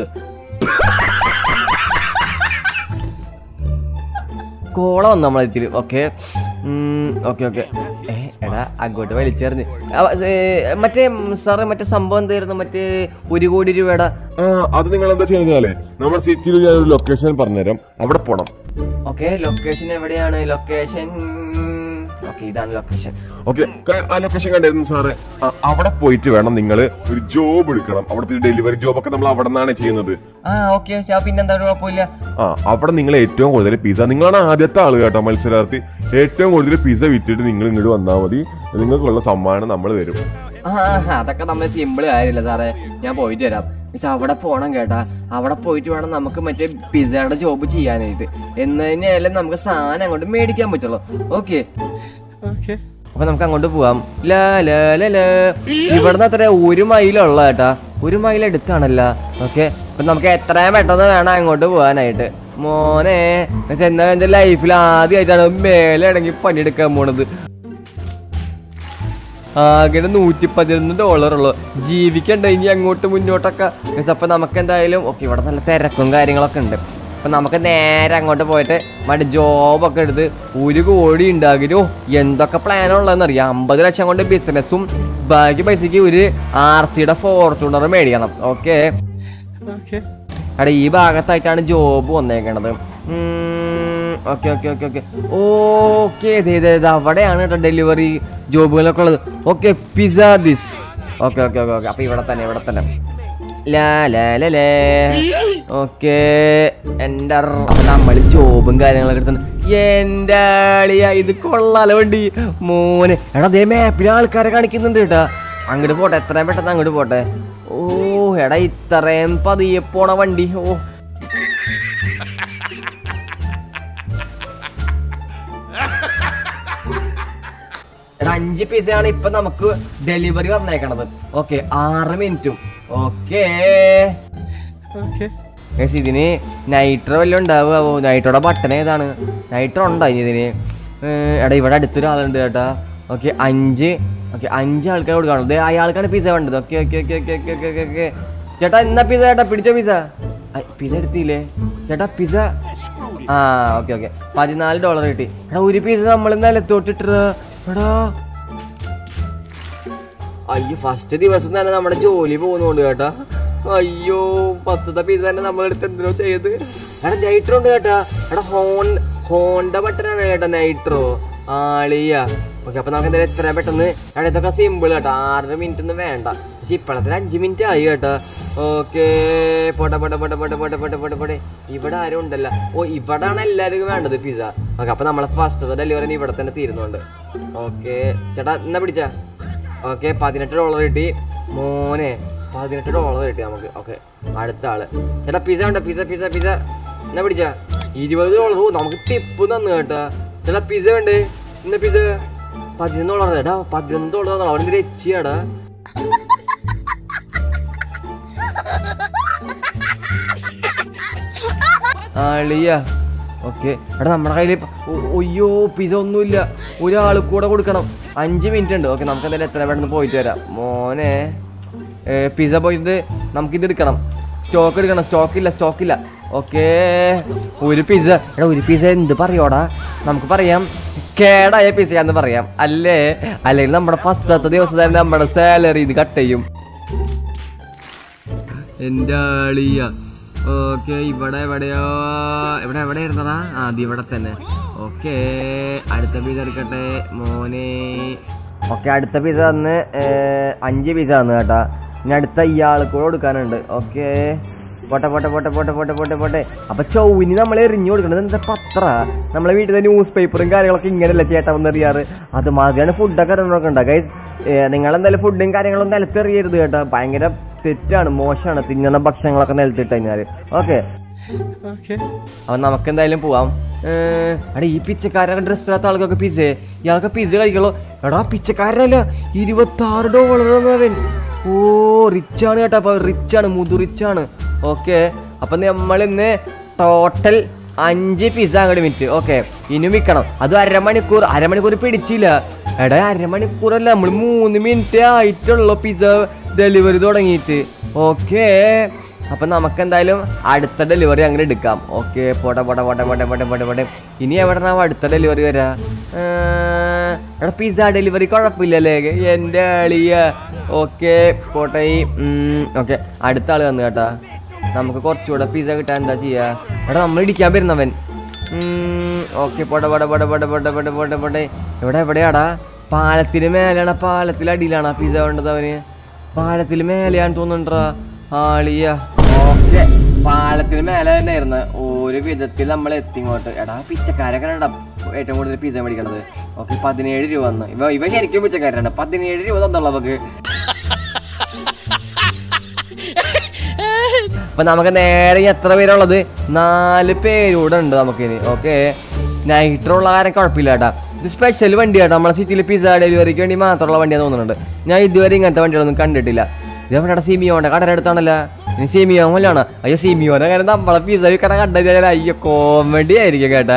കോള വന്നു നമ്മളെ ഇതിൽ ഓക്കെ ഓക്കെ ഓക്കെ ഏ എടാ അങ്ങോട്ട് വലിച്ചെറിഞ്ഞ് അവ, ഏ, മറ്റേ സാറേ മറ്റേ സംഭവം എന്തായിരുന്നു മറ്റേ ഒരു കോടി രൂപയുടെ ആ അത് നിങ്ങൾ എന്താ ചെയ്യുന്നതാലേ നമ്മുടെ സിറ്റിയിൽ ഞാൻ ഒരു ലൊക്കേഷൻ പറഞ്ഞുതരാം അവിടെ പോണം ഓക്കെ ലൊക്കേഷൻ എവിടെയാണ് ലൊക്കേഷൻ ഓക്കെ ഇതാണ് ലൊക്കേഷൻ ഓക്കെ ആ ലൊക്കേഷൻ കണ്ടായിരുന്നു സാറേ ആ, അവിടെ പോയിട്ട് വേണം നിങ്ങൾ ഒരു ജോബ് എടുക്കണം അവിടെ ഡെലിവറി ജോബ് ഒക്കെ നമ്മൾ അവിടെ നിന്നാണ് ചെയ്യുന്നത് ആ ഓക്കെ പിന്നെന്താ കുഴപ്പമില്ല ആ അവിടെ നിങ്ങൾ ഏറ്റവും കൂടുതൽ പിസ്സ നിങ്ങളാണ് ആദ്യത്തെ ആള് കേട്ടോ മത്സരാർത്ഥി ഏറ്റവും കൂടുതൽ പിസ്സ വിറ്റിട്ട് നിങ്ങൾ ഇങ്ങോട്ട് വന്നാൽ മതി നിങ്ങൾക്കുള്ള സമ്മാനം നമ്മൾ തരും ആ അതൊക്കെ നമ്മൾ സിമ്പിൾ കാര്യമില്ല സാറേ ഞാൻ പോയിട്ട് വരാം പക്ഷെ അവിടെ പോണം കേട്ടാ അവിടെ പോയിട്ട് വേണം നമുക്ക് മറ്റേ പിസയുടെ ജോബ് ചെയ്യാനായിട്ട് എന്ന് തന്നെയല്ലേ നമുക്ക് സാധനം അങ്ങോട്ട് മേടിക്കാൻ പറ്റുള്ളൂ ഓക്കെ അപ്പൊ നമുക്ക് അങ്ങോട്ട് പോവാം ലാ ലാ ലാ ലാ. ഇവിടുന്ന് അത്ര ഒരു മൈലുള്ള കേട്ടാ ഒരു മൈൽ എടുക്കാണല്ല ഓക്കെ അപ്പൊ നമുക്ക് എത്രയും പെട്ടെന്ന് വേണം അങ്ങോട്ട് പോകാനായിട്ട് മോനെ എന്നുവെച്ചാ എന്താ എന്റെ ലൈഫിൽ ആദ്യമായിട്ടാണ് മേലെ ഇടങ്ങി പണിയെടുക്കാൻ പോണത് ആകെ നൂറ്റി പതിനൊന്ന് ഡോളർ ഉള്ളു ജീവിക്കണ്ട ഇനി അങ്ങോട്ട് മുന്നോട്ടൊക്കെ Guys, അപ്പൊ നമുക്ക് എന്തായാലും ഓക്കെ ഇവിടെ നല്ല തിരക്കും കാര്യങ്ങളൊക്കെ ഉണ്ട് അപ്പൊ നമുക്ക് നേരെ അങ്ങോട്ട് പോയിട്ട് മറ്റേ ജോബൊക്കെ എടുത്ത് ഒരു കോടി ഉണ്ടാകില്ലോ എന്തൊക്കെ പ്ലാൻ ഉള്ളതെന്ന് അറിയാം അമ്പത് ലക്ഷം കൊണ്ട് ബിസിനസ്സും ബാക്കി പൈസക്ക് ഒരു ആർ സിയുടെ ഫോർച്യൂണർ മേടിക്കണം ഓക്കെ അവിടെ ഈ ഭാഗത്തായിട്ടാണ് ജോബ് വന്നേക്കണത് okay okay okay okay okay അവിടെയാണ് കേട്ടോ ഡെലിവറി ജോബുകളൊക്കെ ഉള്ളത് okay pizza this okay okay okay okay അപ്പൊ ഇവിടെ തന്നെ ഇവിടെ തന്നെ ലാ ലാ ലാ ലേ ഓക്കെ എൻ്റെ നമ്മൾ ജോബും കാര്യങ്ങളൊക്കെ എടുത്തുണ്ട് എൻ്റെ ആളിയാ ഇത് കൊള്ളാലോ വണ്ടി മോനെ എടാ അതേ മാപ്പിൽ ആൾക്കാരെ കാണിക്കുന്നുണ്ട് കേട്ടാ അങ്ങോട്ട് പോട്ടെ എത്രയും പെട്ടെന്ന് അങ്ങോട്ട് പോട്ടെ ഓ എടാ ഇത്രയും പതിയെ പോണ വണ്ടി ഓ എടാ അഞ്ച് പീസയാണ് ഇപ്പൊ നമുക്ക് ഡെലിവറി വന്നേക്കണത് ഓക്കെ ആറ് മിനിറ്റും ഓക്കേ ഗയ്സ്, ഇതിന് നൈട്രോ വല്ലതും ഉണ്ടാവുമോ നൈട്രോടെ ബട്ടൺ ഏതാണ് നൈട്രോ ഉണ്ടോ ഇനി ഇതിന് ഏർ, എടാ ഇവിടെ അടുത്തൊരാളുണ്ട് കേട്ടാ ഓക്കെ അഞ്ച് ഓക്കെ അഞ്ച് ആൾക്കാർ കൊടുക്കണം ദേ അയാൾക്കാണ് പിസ വേണ്ടത് okay okay okay okay okay okay okay okay ചേട്ടാ എന്നാ പിസ ചേട്ടാ പിടിച്ചോ പിസ പിസ എടുത്തില്ലേ ചേട്ടാ പിസ ആ ഓക്കെ ഓക്കെ പതിനാല് ഡോളർ കിട്ടി എടാ ഒരു പീസ നമ്മൾ നിലത്തോട്ടിട്ട് എടാ അയ്യോ ഫസ്റ്റ് ദിവസം തന്നെ നമ്മുടെ ജോലി പോകുന്നുണ്ട് കേട്ടാ അയ്യോ ഫസ്റ്റത്തെ പീസ് തന്നെ നമ്മളെടുത്ത് എന്തിനോ ചെയ്ത് എടാ നൈട്രോ ഉണ്ട് കേട്ടാ എടാ ഹോൺ ഹോണ്ട ബട്ടനാണ് കേട്ടാ നൈട്രോ ആളിയ ഓക്കെ അപ്പൊ നമുക്ക് എന്തായാലും എത്ര പെട്ടെന്ന് എടാ ഇതൊക്കെ സിമ്പിൾ കേട്ടോ ആറര മിനിറ്റ് ഒന്നും വേണ്ട പക്ഷെ ഇപ്പോഴത്തെ അഞ്ച് മിനിറ്റ് ആയി കേട്ടാ ഓക്കെ പോട്ടെ പോട്ടെ പോട്ടെ പോട്ടെ പോട്ടെ പോട്ടെ പോട്ടെ പോട്ടെ ഇവിടെ ആരും ഉണ്ടല്ല ഓ ഇവിടാണ് എല്ലാവർക്കും വേണ്ടത് പിസ്സ ഓക്കെ അപ്പൊ നമ്മളെ ഫസ്റ്റത്തെ ഡെലിവറി ഇവിടെ തന്നെ തീരുന്നുണ്ട് ഓക്കെ ചേട്ടാ എന്നാ പിടിച്ചാ ഓക്കെ പതിനെട്ട് ഡോളർ കിട്ടി മോനെ പതിനെട്ട് ഡോളർ കിട്ടി നമുക്ക് ഓക്കെ അടുത്ത ആള് ചേട്ടാ പിസ ഉണ്ടോ പിസ പിസ പിസ എന്നാ പിടിച്ച ഇരുപത് ഡോളർ ഓ നമുക്ക് ടിപ്പ് തന്നു കേട്ടാ ചേട്ടാ പിസ ഉണ്ട് ഇന്ന പിസ പതിനൊന്ന് ഡോളർ ഏടാ പതിനൊന്ന് ഡോളർ തന്നു അവിടെ എന്തൊരു എച്ചിയാടാ ആളിയ ഓക്കെ എടാ നമ്മുടെ കയ്യിൽ ഒയ്യോ പിസ ഒന്നുമില്ല ഒരാൾ കൂടെ കൊടുക്കണം അഞ്ച് മിനിറ്റ് ഉണ്ട് ഓക്കെ നമുക്ക് എന്തായാലും എത്ര പെട്ടെന്ന് പോയിട്ട് വരാം മോനെ പിസ പോയിട്ട് നമുക്കിത് എടുക്കണം സ്റ്റോക്ക് എടുക്കണം സ്റ്റോക്ക് ഇല്ല സ്റ്റോക്ക് ഇല്ല ഓക്കെ ഒരു പിസ എടാ ഒരു പിസ എന്ത് പറയോടാ നമുക്ക് പറയാം കേടായ പിസയാന്ന് പറയാം അല്ലേ അല്ലെങ്കിൽ നമ്മുടെ ഫസ്റ്റത്തെ ദിവസം തന്നെ നമ്മുടെ സാലറി ഇത് കട്ട് ചെയ്യും എൻ്റെ ആളിയ ഓക്കെ ഇവിടെ എവിടെയോ ഇവിടെ എവിടെ ഇരുന്നതാ ആ അത് ഇവിടെ തന്നെ ഓക്കെ അടുത്ത പീസ് എടുക്കട്ടെ മോനെ ഓക്കെ അടുത്ത പീസ് തന്ന് ഏർ, അഞ്ച് പീസ് തന്നു കേട്ടാ ഇനി അടുത്ത ഇയാൾക്ക് കൂടെ കൊടുക്കാനുണ്ട് ഓക്കെ പോട്ടെ പോട്ടെ പോട്ടെ പോട്ടെ പോട്ടെ പോട്ടെ പോട്ടെ അപ്പൊ ചൊവ്വിന് നമ്മൾ എറിഞ്ഞു കൊടുക്കണത് എന്താ പത്ര നമ്മളെ വീട്ടിലെ ന്യൂസ് പേപ്പറും കാര്യങ്ങളൊക്കെ ഇങ്ങനെയല്ല ചേട്ടാ വന്ന് എറിയാറ് അത് മാതിരിയാണ് ഫുഡൊക്കെ നോക്കണ്ട ഗൈസ് നിങ്ങളെന്തായാലും ഫുഡും കാര്യങ്ങളും നിലത്ത് എറിയരുത് കേട്ടോ ഭയങ്കര തെറ്റാണ് മോശമാണ് തിന്നുന്ന ഭക്ഷണങ്ങളൊക്കെ നിലത്തിട്ട് കഴിഞ്ഞാൽ ഓക്കെ അപ്പൊ നമുക്ക് എന്തായാലും പോവാം ഏർ, എടാ ഈ പിച്ചക്കാരൊക്കെ ഡ്രസ് ഇടാത്ത ആൾക്കൊക്കെ പിസ്സ ഇയാൾക്ക് പിസ്സ കഴിക്കുള്ളൂ എടാ പിച്ചക്കാരനല്ല ഇരുപത്തി ആറ് ഡോളർ അവൻ ഓ റിച്ച് ആണ് കേട്ടോ അപ്പൊ റിച്ച് ആണ് മുതു റിച്ച് ആണ് ഓക്കെ അപ്പൊ നമ്മൾ ഇന്ന് ടോട്ടൽ അഞ്ച് പിസ്സ അങ്ങോട്ട് മിനിറ്റ് ഓക്കെ ഇനി വിൽക്കണം അത് അരമണിക്കൂർ അരമണിക്കൂർ പിടിച്ചില്ല എടാ അരമണിക്കൂറല്ല നമ്മൾ മൂന്ന് മിനിറ്റ് ആയിട്ടുള്ളൂ പിസ്സ ഡെലിവറി തുടങ്ങിയിട്ട് ഓക്കേ അപ്പൊ നമുക്ക് എന്തായാലും അടുത്ത ഡെലിവറി അങ്ങനെ എടുക്കാം ഓക്കെ പോട്ടെ പോട്ടെ പോട്ടെ പോട്ടെ പോട്ടെ പോട്ടെ പോട്ടെ ഇനി എവിടെ അടുത്ത ഡെലിവറി വരാ ഏർ, എടാ പിസ്സ ഡെലിവറി കുഴപ്പമില്ലല്ലേ എൻ്റെ ആളിയ ഓക്കെ പോട്ടെ ഓക്കെ അടുത്ത ആള് വന്നു കേട്ടാ നമുക്ക് കുറച്ചുകൂടെ പിസ്സ കിട്ടാൻ എന്താ ചെയ്യാ എടാ നമ്മൾ ഇടിക്കാൻ വരുന്നവൻ ഓക്കെ പോട്ടെ പോട്ടെ പോട്ടെ പോട്ടെ പോട്ടെ പോട്ടെ പോട്ടെ പോട്ടെ ഇവിടെ എവിടെയാടാ പാലത്തിന് മേലെയാണ് പാലത്തിൽ അടിയിലാണ് ആ പിസ്സ വേണ്ടത് അവന് പാലത്തിൽ മേലെയാണ് തോന്നുന്നുണ്ടാ ആളിയ ഓക്കെ പാലത്തിന് മേലെ തന്നെയായിരുന്നു ഒരു വിധത്തിൽ നമ്മൾ എത്തിങ്ങോട്ട് എടാ പിച്ചക്കാരൊക്കെ ഉണ്ടാ ഏറ്റവും കൂടുതൽ പിസ്സ മേടിക്കണത് ഓക്കെ പതിനേഴ് രൂപ വന്ന് ഇവ ഇവ ശരിക്കും പിച്ചക്കാരാണ് പതിനേഴ് രൂപ തന്നുള്ളൂ നമുക്ക് അപ്പൊ നമുക്ക് നേരെ ഇനി എത്ര പേരുള്ളത് നാല് പേരൂടെ ഉണ്ട് നമുക്കിനി ഓക്കെ നൈട്രുള്ള കാര്യം കുഴപ്പമില്ല കേട്ടാ ഇത് സ്പെഷ്യൽ വണ്ടി കേട്ടോ നമ്മളെ സിറ്റിയിൽ പിസ്സ ഡെലിവറിക്ക് വേണ്ടി മാത്രമുള്ള വണ്ടിയാന്ന് തോന്നുന്നുണ്ട് ഞാൻ ഇതുവരെ ഇങ്ങനത്തെ വണ്ടികളൊന്നും കണ്ടിട്ടില്ല ഇത് നമ്മുടെ സിമിയോന്റെ കടയുടെ അടുത്താണല്ലോ ഇനി സിമിയോ പോലെയാണ് അയ്യോ സിമിയോനെ കാര്യം നമ്മളെ പിസ്സ വിൽക്കണ കണ്ടു അയ്യോ കോമഡി ആയിരിക്കും കേട്ടാ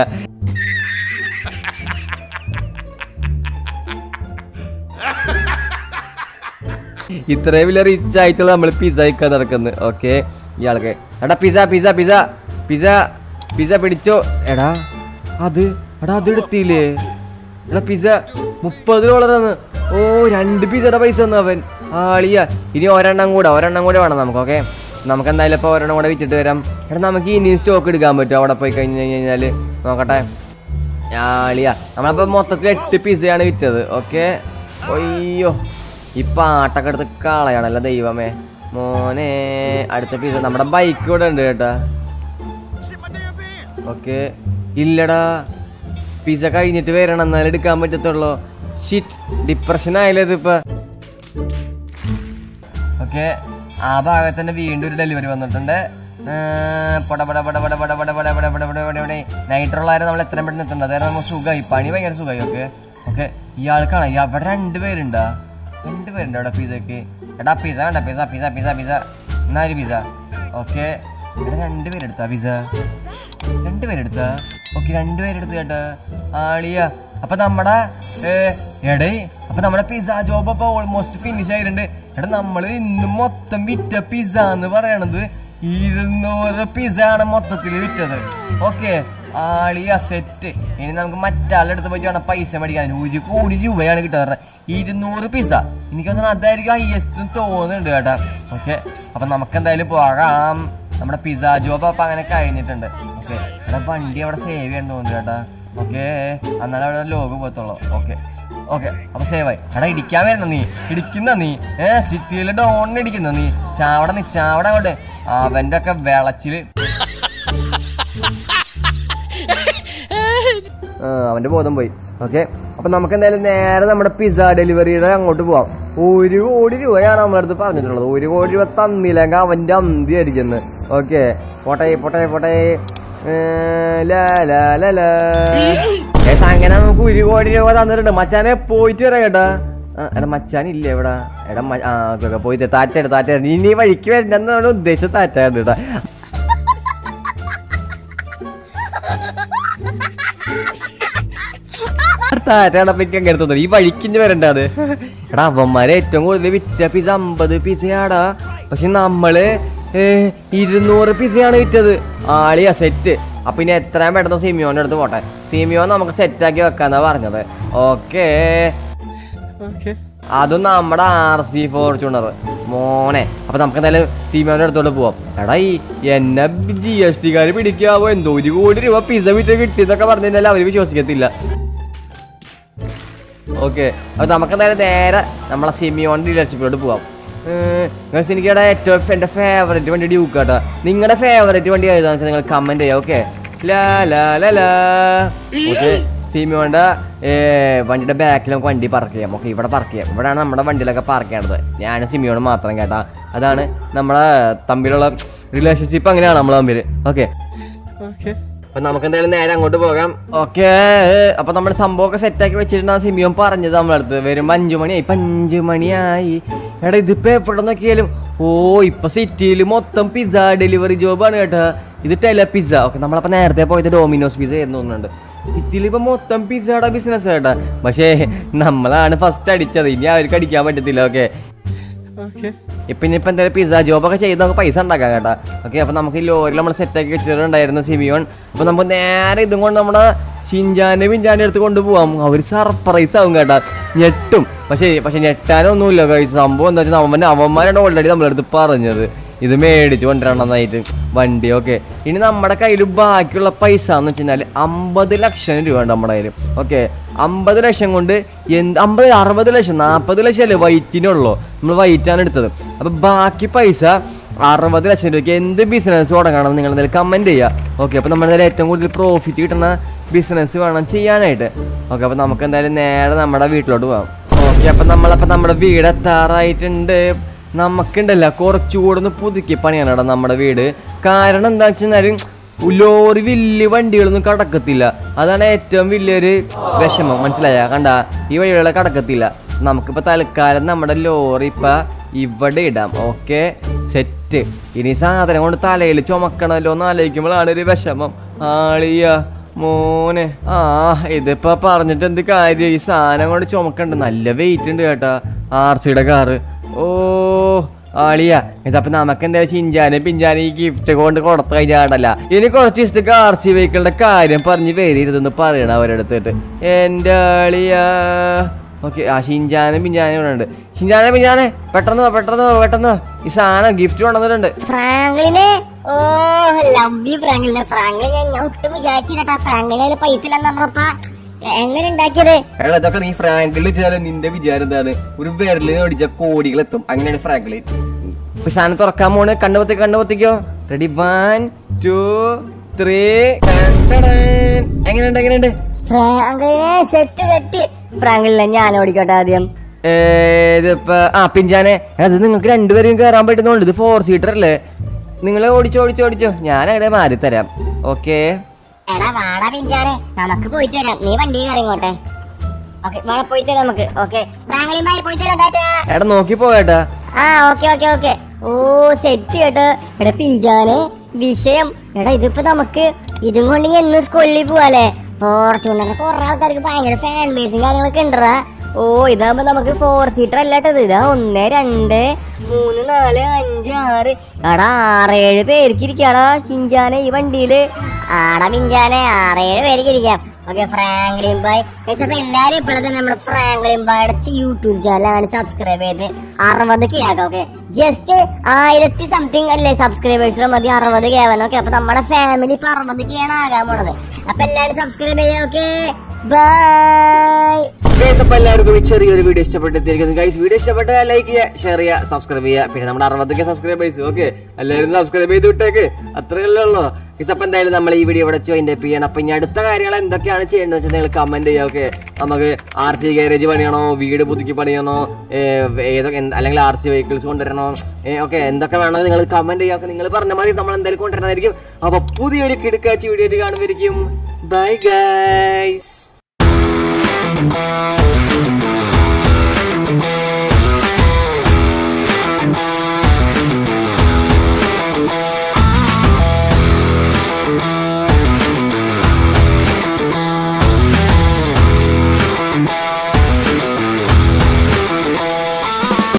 ഇത്രയും വലിയ റിച്ച് ആയിട്ടുള്ള നമ്മൾ പിസ്സ കഴിക്കാൻ നടക്കുന്നത് ഓക്കെ ഇയാൾക്ക് എടാ pizza pizza pizza pizza pizza പിടിച്ചോ എടാ അത് എടാ അത് എടുത്തില്ലേ എടാ പിസ്സ മുപ്പത് ഡോളറാണ് ഓ രണ്ട് പിസ്സയുടെ പൈസ തന്നു അവൻ ആളിയ ഇനി ഒരെണ്ണം കൂടെ ഒരെണ്ണം കൂടെ വേണം നമുക്ക് ഓക്കെ നമുക്ക് എന്തായാലും ഇപ്പോൾ ഒരെണ്ണം കൂടെ വിറ്റിട്ട് വരാം എടാ നമുക്ക് ഇനി സ്റ്റോക്ക് എടുക്കാൻ പറ്റും അവിടെ പോയി കഴിഞ്ഞ് കഴിഞ്ഞാൽ നോക്കട്ടെ ആളിയ നമ്മളപ്പോ മൊത്തത്തിൽ എട്ട് പിസയാണ് വിറ്റത് ഓക്കെ ഒയ്യോ ഈ പാട്ടൊക്കെ എടുത്ത് കളയാണല്ലോ ദൈവമേ മോനെ അടുത്ത പിസ നമ്മുടെ ബൈക്ക് ഇവിടെ ഉണ്ട് കേട്ടാ ഓക്കെ ഇല്ലടാ പിസ കഴിഞ്ഞിട്ട് വരണം എന്നാലും എടുക്കാൻ പറ്റത്തുള്ളൂ ഷിറ്റ് ഡിപ്രഷൻ ആയില്ലേ ഇതിപ്പോ ഓക്കെ ആ ഭാഗത്ത് തന്നെ വീണ്ടും ഒരു ഡെലിവറി വന്നിട്ടുണ്ട് നൈറ്റുള്ളവരെ നമ്മൾ എത്രയും പെട്ടെന്ന് എത്തുന്നത് അതായത് നമുക്ക് സുഖമായി പണി ഭയങ്കര സുഖമായി ഓക്കെ ഓക്കെ ഇയാൾക്കാണ് ഈ അവിടെ രണ്ട് പേരുണ്ടാ രണ്ട് പേരുണ്ട് അവിടെ പിസക്ക് എടാ പിസ വേണ്ട പിസ പിസ പിസ പിസ എന്നാ ഒരു പിസ ഓക്കെ എടാ രണ്ട് പേരെടുത്താ പിസ രണ്ട് പേരെടുത്താ ഓക്കെ രണ്ട് പേരെടുത്ത് കേട്ടാ ആളിയ അപ്പൊ നമ്മടെ ഏ, എടേ അപ്പൊ നമ്മുടെ പിസ ജോബ് അപ്പൊ ഓൾമോസ്റ്റ് ഫിനിഷ് ആയിട്ടുണ്ട് എടാ നമ്മള് ഇന്ന് മൊത്തം വിറ്റ പിസ എന്ന് പറയണത് ഇരുന്നൂറ് പിസ ആണ് മൊത്തത്തിൽ വിറ്റത് ഓക്കെ ആളിയ സെറ്റ് ഇനി നമുക്ക് മറ്റാളുടെ അടുത്ത് പോയിട്ട് വേണം പൈസ മേടിക്കാൻ ഒരു കോടി രൂപയാണ് കിട്ടാറ് ഇരുന്നൂറ് പിസ എനിക്കൊന്നും അതായിരിക്കും ഹൈയസ്റ്റ് തോന്നുന്നുണ്ട് കേട്ടാ ഓക്കെ അപ്പൊ നമുക്ക് എന്തായാലും പോകാം നമ്മുടെ പിസ ജോബ് അപ്പൊ അങ്ങനെ കഴിഞ്ഞിട്ടുണ്ട് ഓക്കെ എടാ വണ്ടി അവിടെ സേവ് ചെയ്യാൻ തോന്നുന്നു കേട്ടാ ഓക്കെ എന്നാലും അവിടെ ലോഗ് പോകത്തുള്ളൂ ഓക്കെ ഓക്കെ അപ്പൊ സേവ് ആയി എടാ ഇടിക്കാൻ വരുന്ന നീ ഇടിക്കുന്ന നീ ഏ സിറ്റിയിലെ ഡോണിന് ഇടിക്കുന്ന നീ ചാവട നീ ചാവട അങ്ങോട്ട് അവന്റെ ഒക്കെ വെളച്ചില് ആ, അവന്റെ ബോധം പോയി ഓക്കെ അപ്പൊ നമുക്ക് എന്തായാലും നേരെ നമ്മുടെ പിസ്സ ഡെലിവറിയുടെ അങ്ങോട്ട് പോവാം ഒരു കോടി രൂപയാണ് നമ്മുടെ അടുത്ത് പറഞ്ഞിട്ടുള്ളത് ഒരു കോടി രൂപ തന്നില്ലെങ്കിൽ അവന്റെ അന്തി ആയിരിക്കുന്നത് ഓക്കെ പോട്ടെ പോട്ടെ പോട്ടെ ഏ, ലാ, ലാ, ലാ, ലാ. ഏട്ടാ അങ്ങനെ നമുക്ക് ഒരു കോടി രൂപ തന്നിട്ടുണ്ട് മച്ചാനെ പോയിട്ട് വരാം കേട്ടാ ആ, എടാ മച്ചാൻ ഇല്ലേ എവിടാ എടാ മ- ആ ഓക്കെ ഓക്കെ പോയിട്ട് താറ്റ താറ്റ നീ നീ വഴിക്ക് വരണ്ടെന്നാണ് ഉദ്ദേശിച്ച താറ്റ കേട്ടാ താറ്റടപ്പിക്കാൻ കയറി തോന്നുന്നു ഈ വഴിക്കിഞ്ഞ് വരണ്ട അത് എടാ അവന്മാരെ ഏറ്റവും കൂടുതൽ വിറ്റ പിസ അമ്പത് പിസയാടാ പക്ഷെ നമ്മള് ഏ, ഇരുന്നൂറ് പിസയാണ് വിറ്റത് ആളിയാ സെറ്റ് അപ്പൊ ഇനി എത്രയും പെട്ടെന്ന് സിമിയോന്റെ അടുത്ത് പോട്ടെ സിമിയോൻ നമുക്ക് സെറ്റാക്കി വെക്കാന്നാ പറഞ്ഞത് ഓക്കേ അതും നമ്മുടെ ആർ സി ഫോർച്യൂണർ മോനെ അപ്പൊ നമുക്ക് എന്തായാലും സിമിയോന്റെ അടുത്തോട്ട് പോവാം എടാ ഈ എന്നെ ജി എസ് ടിക്കാര് പിടിക്കാവോ എന്തോ ഒരു കോടി രൂപ പിസ വിറ്റ് കിട്ടിയെന്നൊക്കെ പറഞ്ഞു കഴിഞ്ഞാൽ അവര് വിശ്വസിക്കത്തില്ല ഓക്കെ അപ്പൊ നമുക്ക് എന്തായാലും നേരെ നമ്മളെ സിമിയോൺ ഡീലർഷിപ്പിലോട്ട് പോവാം ഗൈസ് എനിക്കവിടെ ഏറ്റവും എൻ്റെ ഫേവറേറ്റ് വണ്ടി ഡ്യൂക്ക് കേട്ടോ നിങ്ങളുടെ ഫേവറേറ്റ് വണ്ടി ഏതാണെന്ന് വെച്ചാൽ നിങ്ങൾ കമന്റ് ചെയ്യാം ഓക്കെ ലാ ലാ ലാ ലാ ഓക്കെ സിമിയോന്റെ വണ്ടിയുടെ ബാക്കിൽ നമുക്ക് വണ്ടി പാർക്ക് ചെയ്യാം ഓക്കെ ഇവിടെ പാർക്ക് ചെയ്യാം ഇവിടെയാണ് നമ്മുടെ വണ്ടിയിലൊക്കെ പാർക്ക് ചെയ്യേണ്ടത് ഞാൻ സിമിയോണ് മാത്രം കേട്ടാ അതാണ് നമ്മളെ തമ്മിലുള്ള റിലേഷൻഷിപ്പ് അങ്ങനെയാണ് നമ്മളെ തമ്മിൽ ഓക്കെ അപ്പൊ നമുക്ക് എന്തായാലും നേരെ അങ്ങോട്ട് പോകാം ഓക്കെ അപ്പൊ നമ്മുടെ സംഭവമൊക്കെ സെറ്റാക്കി വെച്ചിട്ടുണ്ട് ആ സിമിയോൻ പറഞ്ഞത് നമ്മളെ അടുത്ത് വരുമ്പോ അഞ്ചു മണിയായി ഇപ്പൊ അഞ്ചു മണിയായി എടാ ഇതിപ്പോ എവിടെ നോക്കിയാലും ഓ ഇപ്പൊ സിറ്റിയിൽ മൊത്തം പിസ്സ ഡെലിവറി ജോബാണ് കേട്ടാ ഇത് ടെല പിസ്സ ഓക്കെ നമ്മളപ്പോ നേരത്തെ പോയത് ഡോമിനോസ് പിസ്സ ആയിരുന്നു തോന്നുന്നുണ്ട് സിറ്റിയിൽ ഇപ്പൊ മൊത്തം പിസ്സയുടെ ബിസിനസ് കേട്ടാ പക്ഷേ നമ്മളാണ് ഫസ്റ്റ് അടിച്ചത് ഇനി അവർക്ക് അടിക്കാൻ പറ്റത്തില്ല ഓക്കെ ഇപ്പൊ ഇനിയിപ്പോ എന്തായാലും പിസ്സ ജോബൊക്കെ ചെയ്ത് നമുക്ക് പൈസ ഉണ്ടാക്കാം കേട്ടാ ഓക്കെ അപ്പൊ നമുക്ക് ഈ ലോറിൽ നമ്മൾ സെറ്റാക്കി വെച്ചിട്ടുണ്ടായിരുന്നു സിമിയോൺ അപ്പൊ നമുക്ക് നേരെ ഇതും കൊണ്ട് നമ്മുടെ ചിഞ്ചാന്റെ പിഞ്ചാന്റെ അടുത്ത് കൊണ്ടുപോവാം അവർ സർപ്രൈസ് ആവും കേട്ടാ ഞെട്ടും പക്ഷേ പക്ഷെ ഞെട്ടാനൊന്നുമില്ല guys. സംഭവം എന്താ വെച്ചാൽ അവൻ അവന്മാരാണ് ഓൾറെഡി നമ്മളെ അടുത്ത് പറഞ്ഞത് ഇത് മേടിച്ച് കൊണ്ടുവരണമെന്നായിട്ട് വണ്ടി ഓക്കെ ഇനി നമ്മുടെ കയ്യിൽ ബാക്കിയുള്ള പൈസ എന്ന് വെച്ച് കഴിഞ്ഞാൽ അമ്പത് ലക്ഷം രൂപ ഉണ്ട് നമ്മുടെ കയ്യിൽ ഓക്കെ അമ്പത് ലക്ഷം കൊണ്ട് എന്ത് അമ്പത് അറുപത് ലക്ഷം നാൽപ്പത് ലക്ഷം അല്ലേ വൈറ്റിനുള്ളൂ നമ്മൾ വൈറ്റാണ് എടുത്തത് അപ്പൊ ബാക്കി പൈസ അറുപത് ലക്ഷം രൂപയ്ക്ക് എന്ത് ബിസിനസ് തുടങ്ങണം നിങ്ങൾ എന്തായാലും കമന്റ് ചെയ്യുക ഓക്കെ അപ്പൊ നമ്മുടെ ഏറ്റവും കൂടുതൽ പ്രോഫിറ്റ് കിട്ടുന്ന ബിസിനസ് വേണം ചെയ്യാനായിട്ട് ഓക്കെ അപ്പൊ നമുക്ക് എന്തായാലും നേരെ നമ്മുടെ വീട്ടിലോട്ട് പോകാം ഓക്കെ അപ്പൊ നമ്മളപ്പോ നമ്മുടെ വീട് എത്താറായിട്ടുണ്ട് നമുക്കുണ്ടല്ല കുറച്ചുകൂടെ ഒന്ന് പുതുക്കി പണിയാണ് നമ്മുടെ വീട് കാരണം എന്താ വെച്ചാൽ ലോറി വലിയ വണ്ടികളൊന്നും കടക്കത്തില്ല അതാണ് ഏറ്റവും വലിയൊരു വിഷമം മനസ്സിലായ കണ്ട ഈ വഴികളെ കടക്കത്തില്ല നമുക്കിപ്പോ തൽക്കാലം നമ്മുടെ ലോറി ഇപ്പൊ ഇവിടെ ഇടാം ഓക്കെ സെറ്റ് ഇനി സാധനം കൊണ്ട് തലയിൽ ചുമക്കണല്ലോ എന്ന് ആലോചിക്കുമ്പോഴാണ് ഒരു വിഷമം ആളിയ മോനെ ആ ഇതിപ്പോ പറഞ്ഞിട്ട് എന്ത് കാര്യം ഈ സാധനം കൊണ്ട് ചുമക്കണ്ട് നല്ല വെയിറ്റ് ഉണ്ട് കേട്ടാ ആർ സിയുടെ കാറ് ഓ ആളിയ ഇതപ്പൊ നമുക്ക് എന്താ ചിഞ്ചാനും പിഞ്ചാനും ഈ ഗിഫ്റ്റ് കൊണ്ട് കൊടുത്തു കഴിഞ്ഞാടല്ല ഇനി കുറച്ച് ദിവസത്തേക്ക് ആർ സി വെഹിക്കിളിന്റെ കാര്യം പറഞ്ഞ് വരരുതെന്ന് പറയണം അവരെടുത്തിട്ട് എന്റെ ആളിയ ഓക്കെ ആ ഷിഞ്ചാനും പിഞ്ചാനും ഇവിടെ ഉണ്ട് ഷിഞ്ചാനെ പിഞ്ചാനെ പെട്ടെന്ന് വാ, പെട്ടെന്ന് വാ, പെട്ടെന്ന് വാ. ഈ സാധനം ഗിഫ്റ്റ് കൊണ്ടുവന്നിട്ടുണ്ട് ഫ്രാങ്ക്ലിനെ ഓ ലവ് യു ഫ്രാങ്ക്ലിനെ ഫ്രാങ്ക്ലിൻ ഞാൻ ഞാൻ ഒട്ടും വിചാരിച്ചില്ലട്ടാ ഫ്രാങ്ക്ലിനെ കയ്യില് പൈസ ഇല്ലെന്ന് പറഞ്ഞപ്പ എങ്ങനെ ഉണ്ടാക്കിയത് എടാ ഇതൊക്കെ നീ ഫ്രാങ്കിളിൽ ചെയ്താലും നിന്റെ വിചാരം എന്താണ് ഒരു വിരലിന് അടിച്ച കോടികളെത്തും അങ്ങനെയാണ് ഫ്രാങ്കിളിൻ ഇപ്പൊ സാധനം തുറക്കാൻ പോണ് കണ്ണുപത്തി കണ്ണുപത്തിക്കോ റെഡി വൺ ടു ത്രീ എങ്ങനെയുണ്ട് എങ്ങനെയുണ്ട് ഫ്രാങ്ക്ലിനെ സെറ്റ് സെറ്റ് ഫ്രാങ്ക്ലിനെ ഞാൻ ഓടിക്കോട്ടെ ആദ്യം ഏ, ഇതിപ്പോ ആ പിഞ്ചാനെ അത് നിങ്ങൾക്ക് രണ്ടുപേരും കയറാൻ പറ്റുന്നുണ്ട് ഇത് ഫോർ സീറ്റർ അല്ലേ നിങ്ങൾ ഓടിച്ചോ ഓടിച്ചോ ഓടിച്ചോ ഞാൻ അവിടെ മാറി തരാം ഓക്കെ എടാ വാടാ പിഞ്ചാനെ നമുക്ക് പോയിട്ട് വരാം നീ വണ്ടി കയറി ഇങ്ങോട്ടെ ഓക്കെ വാടാ പോയിട്ട് വരാം നമുക്ക് ഓക്കെ ഫ്രാങ്ക്ലിൻ ബായ് പോയിട്ട് വരാം ടാറ്റാ എടാ നോക്കി പോകേട്ടാ ആ ഓക്കെ ഓക്കെ ഓക്കെ ഓ സെറ്റ് കേട്ടോ എടാ പിഞ്ചാനെ വിഷയം എടാ ഇതിപ്പോ നമുക്ക് ഇതും കൊണ്ട് ഇനി എന്ന് സ്കൂളിൽ പോവാല്ലേ ഫോർച്യൂണർ കുറെ ആൾക്കാർക്ക് ഭയങ്കര ഫാൻ ബേസും കാര്യങ്ങളൊക്കെ ഉണ്ടടാ ഓ ഇതാകുമ്പോ നമുക്ക് ഫോർ സീറ്റർ അല്ലാട്ടത് ഇതാ ഒന്ന് രണ്ട് മൂന്ന് നാല് അഞ്ച് ആറ് എടാ ആറേഴ് പേർക്ക് ഇരിക്കാടാ ചിഞ്ചാനെ ഈ വണ്ടിയില് ആടാ പിഞ്ചാനെ ആറേഴ് പേർക്ക് ഇരിക്കാം ഓക്കെ ഫ്രാങ്ക്ലിൻ ബായ് അപ്പൊ എല്ലാരും ഇപ്പോൾ തന്നെ നമ്മുടെ ഫ്രാങ്ക്ലിൻ ബായുടെ യൂട്യൂബ് ചാനലാണ് സബ്സ്ക്രൈബ് ചെയ്ത് അറുപത് കെ ആക്കാം ഓക്കെ ജസ്റ്റ് ആയിരത്തി സംതിങ് അല്ലേ സബ്സ്ക്രൈബേഴ്സിലും മതി അറുപത് കെ ആവാൻ ഓക്കെ അപ്പൊ നമ്മുടെ ഫാമിലി ഇപ്പൊ അറുപത് കെ ആണ് ആകാൻ പോണത് അപ്പൊ എല്ലാരും സബ്സ്ക്രൈബ് ചെയ്യാം ഓക്കെ ബൈ ഗൈസ് അപ്പൊ എല്ലാവർക്കും ഈ ചെറിയൊരു വീഡിയോ ഇഷ്ടപ്പെട്ടിരിക്കുന്നു ഗൈസ് വീഡിയോ ഇഷ്ടപ്പെട്ടാൽ ലൈക്ക് ചെയ്യുക ഷെയർ ചെയ്യുക സബ്സ്ക്രൈബ് ചെയ്യുക പിന്നെ നമ്മുടെ അറുപതൊക്കെ സബ്സ്ക്രൈബേഴ്സ് ഓക്കെ എല്ലാവരും സബ്സ്ക്രൈബ് ചെയ്ത് വിട്ടേക്ക് അത്രയല്ലേ ഉള്ളൂ ഗൈസ് അപ്പൊ എന്തായാലും നമ്മൾ ഈ വീഡിയോ ഇവിടെ വെച്ച് അതിന്റെ ചെയ്യണം അപ്പൊ ഇനി അടുത്ത കാര്യങ്ങൾ എന്തൊക്കെയാണ് ചെയ്യേണ്ടത് വെച്ചാൽ നിങ്ങൾ കമന്റ് ചെയ്യുക ഓക്കെ നമുക്ക് ആർ സി ഗാരേജ് പണിയണോ വീട് പുതുക്കി പണിയണോ ഏ, ഏതൊക്കെ എന്ത്- അല്ലെങ്കിൽ ആർ സി വെഹിക്കിൾസ് കൊണ്ടുവരണോ ഓക്കെ എന്തൊക്കെ വേണോ നിങ്ങൾ കമന്റ് ചെയ്യുക നിങ്ങൾ പറഞ്ഞ മതി നമ്മൾ എന്തായാലും കൊണ്ടുവരണമായിരിക്കും അപ്പൊ പുതിയൊരു കിടക്കാച്ചി വീഡിയോ കാണുമായിരിക്കും ബൈ ഗൈസ്